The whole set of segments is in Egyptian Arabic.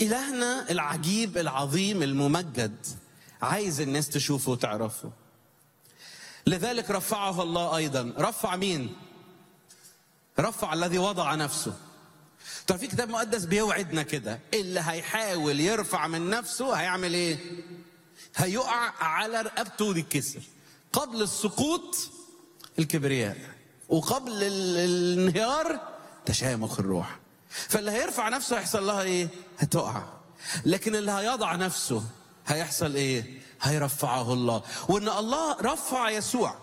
إلهنا العجيب العظيم الممجد عايز الناس تشوفه وتعرفه لذلك رفعه الله أيضا رفع مين؟ رفع الذي وضع نفسه طب في كتاب مقدس بيوعدنا كده اللي هيحاول يرفع من نفسه هيعمل ايه هيقع على رقبته ويتكسر قبل السقوط الكبرياء وقبل ال- الانهيار تشامخ الروح فاللي هيرفع نفسه هيحصل لها ايه هتقع لكن اللي هيضع نفسه هيحصل ايه هيرفعه الله وان الله رفع يسوع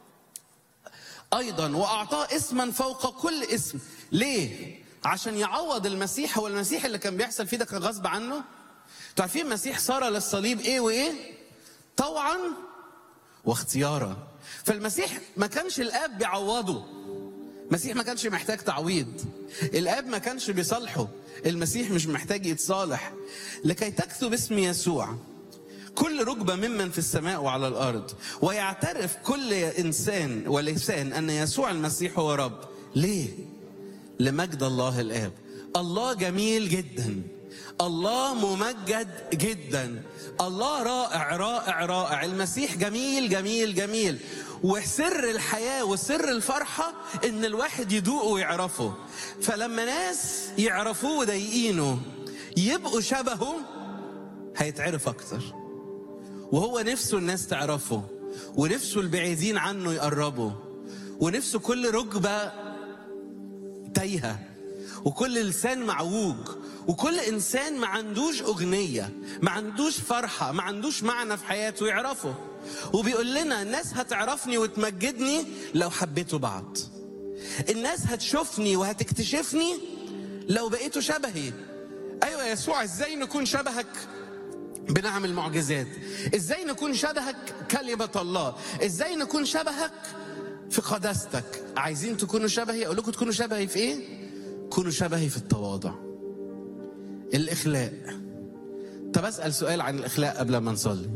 ايضا واعطاه اسما فوق كل اسم ليه عشان يعوض المسيح هو المسيح اللي كان بيحصل فيه ده كان غصب عنه انتوا عارفين المسيح صار للصليب ايه وايه طوعا واختيارا فالمسيح ما كانش الاب بيعوضه المسيح ما كانش محتاج تعويض الاب ما كانش بيصالحه المسيح مش محتاج يتصالح لكي تكتب اسم يسوع كل ركبة ممن في السماء وعلى الأرض ويعترف كل إنسان ولسان أن يسوع المسيح هو رب ليه؟ لمجد الله الآب الله جميل جدا الله ممجد جدا الله رائع رائع رائع المسيح جميل جميل جميل وسر الحياة وسر الفرحة إن الواحد يدوقه ويعرفه فلما ناس يعرفوه وضايقينه يبقوا شبهه هيتعرف أكتر وهو نفسه الناس تعرفه ونفسه البعيدين عنه يقربوا ونفسه كل ركبة تايهة وكل لسان معوج وكل إنسان ما عندوش أغنية ما عندوش فرحة ما عندوش معنى في حياته يعرفه وبيقول لنا الناس هتعرفني وتمجدني لو حبيتوا بعض الناس هتشوفني وهتكتشفني لو بقيتوا شبهي أيوة يا يسوع إزاي نكون شبهك بنعمل معجزات ازاي نكون شبهك كلمة الله ازاي نكون شبهك في قداستك عايزين تكونوا شبهي اقول لكم تكونوا شبهي في ايه كونوا شبهي في التواضع الاخلاء طب اسال سؤال عن الاخلاء قبل ما نصلي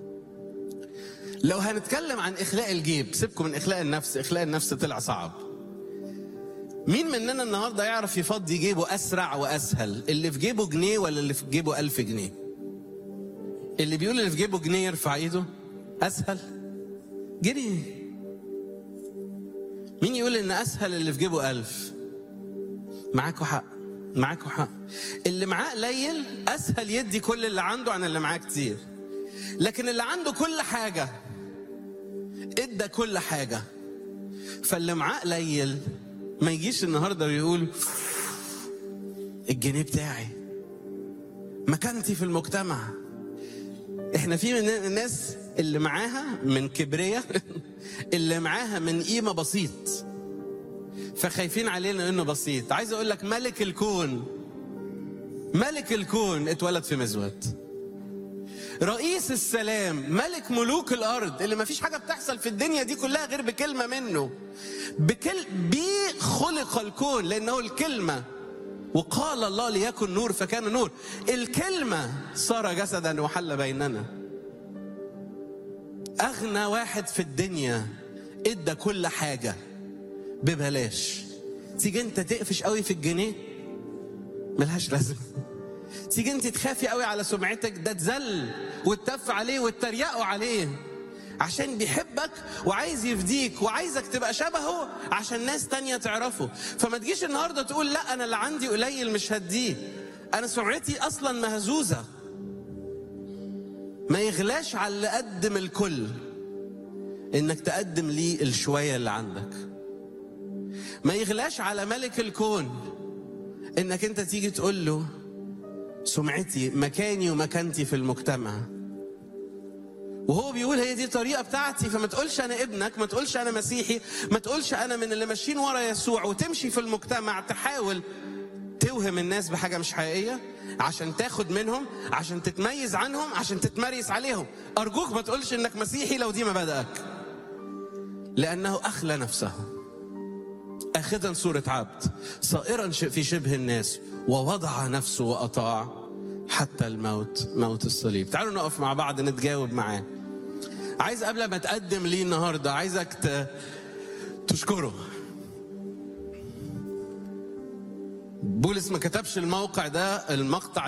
لو هنتكلم عن اخلاء الجيب سيبكم من اخلاء النفس اخلاء النفس طلع صعب مين مننا النهارده يعرف يفضي جيبه اسرع واسهل اللي في جيبه جنيه ولا اللي في جيبه ألف جنيه اللي بيقول اللي في جيبه جنيه يرفع ايده اسهل جنيه مين يقول ان اسهل اللي في جيبه ألف معاكوا حق معاكوا حق اللي معاه قليل اسهل يدي كل اللي عنده عن اللي معاه كتير لكن اللي عنده كل حاجه ادى كل حاجه فاللي معاه قليل ما يجيش النهارده ويقول الجنيه بتاعي مكانتي في المجتمع احنا في من الناس اللي معاها من كبرية اللي معاها من قيمة بسيط فخايفين علينا انه بسيط عايز اقول لك ملك الكون ملك الكون اتولد في مزود رئيس السلام ملك ملوك الارض اللي ما فيش حاجه بتحصل في الدنيا دي كلها غير بكلمه منه بكل بيه خلق الكون لانه الكلمه وقال الله ليكن نور فكان نور الكلمة صار جسدا وحل بيننا أغنى واحد في الدنيا ادى كل حاجة ببلاش تيجي انت تقفش قوي في الجنيه ملهاش لازمة تيجي انت تخافي قوي على سمعتك ده تزل وتتف عليه وتتريقوا عليه عشان بيحبك وعايز يفديك وعايزك تبقى شبهه عشان ناس تانية تعرفه فما تجيش النهاردة تقول لا أنا اللي عندي قليل مش هديه أنا سمعتي أصلا مهزوزة ما يغلاش على اللي قدم الكل إنك تقدم ليه الشوية اللي عندك ما يغلاش على ملك الكون إنك أنت تيجي تقول له سمعتي مكاني ومكانتي في المجتمع وهو بيقول هي دي الطريقه بتاعتي فما تقولش انا ابنك ما تقولش انا مسيحي ما تقولش انا من اللي ماشيين ورا يسوع وتمشي في المجتمع تحاول توهم الناس بحاجه مش حقيقيه عشان تاخد منهم عشان تتميز عنهم عشان تتمريس عليهم ارجوك ما تقولش انك مسيحي لو دي مبادئك لانه اخلى نفسه اخذا صوره عبد صائرا في شبه الناس ووضع نفسه واطاع حتى الموت موت الصليب تعالوا نقف مع بعض نتجاوب معاه عايز قبل ما تقدم ليه النهارده عايزك ت... تشكره بولس ما كتبش الموقع ده المقطع